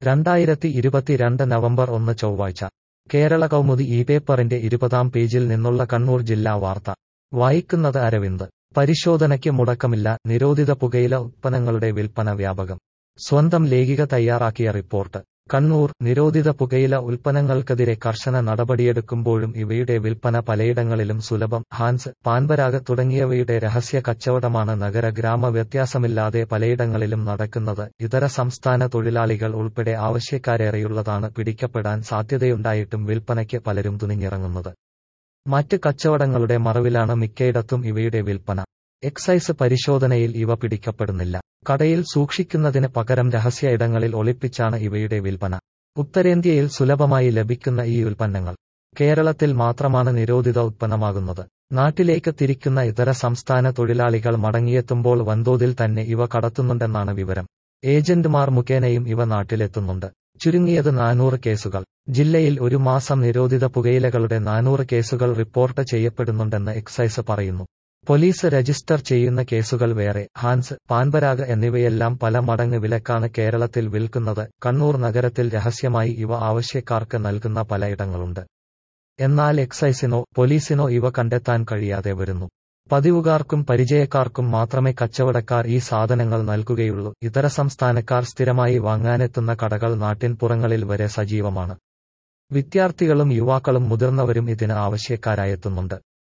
രണ്ടായിരത്തി ഇരുപത്തിരണ്ട് നവംബർ ഒന്ന് ചൊവ്വാഴ്ച കേരള കൗമുദി ഈ പേപ്പറിന്റെ ഇരുപതാം പേജിൽ നിന്നുള്ള കണ്ണൂർ ജില്ലാ വാർത്ത വായിക്കുന്നത് അരവിന്ദ് പരിശോധനയ്ക്ക് മുടക്കമില്ല നിരോധിത പുകയില ഉത്പന്നങ്ങളുടെ വിൽപ്പന വ്യാപകം സ്വന്തം ലേഖിക തയ്യാറാക്കിയ റിപ്പോർട്ട് കണ്ണൂർ നിരോധിത പുകയില ഉൽപ്പന്നങ്ങൾക്കെതിരെ കർശന നടപടിയെടുക്കുമ്പോഴും ഇവയുടെ വിൽപ്പന പലയിടങ്ങളിലും സുലഭം ഹാൻസ് പാൻപരാഗ് തുടങ്ങിയവയുടെ രഹസ്യ കച്ചവടമാണ് നഗര ഗ്രാമ വ്യത്യാസമില്ലാതെ പലയിടങ്ങളിലും നടക്കുന്നത് ഇതര സംസ്ഥാന തൊഴിലാളികൾ ഉൾപ്പെടെ ആവശ്യക്കാരേറെയുള്ളതാണ് പിടിക്കപ്പെടാൻ സാധ്യതയുണ്ടായിട്ടും വിൽപ്പനയ്ക്ക് പലരും തുനിഞ്ഞിറങ്ങുന്നത് മറ്റ് കച്ചവടങ്ങളുടെ മറവിലാണ് മിക്കയിടത്തും ഇവയുടെ വിൽപ്പന എക്സൈസ് പരിശോധനയിൽ ഇവ പിടിക്കപ്പെടുന്നില്ല കടയിൽ സൂക്ഷിക്കുന്നതിന് പകരം രഹസ്യ ഇടങ്ങളിൽ ഒളിപ്പിച്ചാണ് ഇവയുടെ വിൽപ്പന ഉത്തരേന്ത്യയിൽ സുലഭമായി ലഭിക്കുന്ന ഈ ഉൽപ്പന്നങ്ങൾ കേരളത്തിൽ മാത്രമാണ് നിരോധിത ഉത്പന്നമാകുന്നത് നാട്ടിലേക്ക് തിരിക്കുന്ന ഇതര സംസ്ഥാന തൊഴിലാളികൾ മടങ്ങിയെത്തുമ്പോൾ വൻതോതിൽ തന്നെ ഇവ കടത്തുന്നുണ്ടെന്നാണ് വിവരം ഏജന്റുമാർ മുഖേനയും ഇവ നാട്ടിലെത്തുന്നുണ്ട് ചുരുങ്ങിയത് നാനൂറ് കേസുകൾ ജില്ലയിൽ ഒരു മാസം നിരോധിത പുകയിലകളുടെ നാനൂറ് കേസുകൾ റിപ്പോർട്ട് ചെയ്യപ്പെടുന്നുണ്ടെന്ന് എക്സൈസ് പറയുന്നു പോലീസ് രജിസ്റ്റർ ചെയ്യുന്ന കേസുകൾ വേറെ ഹാൻസ് പാൻപരാഗ് എന്നിവയെല്ലാം പല മടങ്ങ് വിലക്കാണ് കേരളത്തിൽ വിൽക്കുന്നത് കണ്ണൂർ നഗരത്തിൽ രഹസ്യമായി ഇവ ആവശ്യക്കാർക്ക് നൽകുന്ന പലയിടങ്ങളുണ്ട് എന്നാൽ എക്സൈസിനോ പോലീസിനോ ഇവ കണ്ടെത്താൻ കഴിയാതെ വരുന്നു പതിവുകാർക്കും പരിചയക്കാർക്കും മാത്രമേ കച്ചവടക്കാർ ഈ സാധനങ്ങൾ നൽകുകയുള്ളൂ ഇതര സംസ്ഥാനക്കാർ സ്ഥിരമായി വാങ്ങാനെത്തുന്ന കടകൾ നാട്ടിൻ പുറങ്ങളിൽ വരെ സജീവമാണ് വിദ്യാർത്ഥികളും യുവാക്കളും മുതിർന്നവരും ഇതിന് ആവശ്യക്കാരായെത്തുന്നുണ്ട്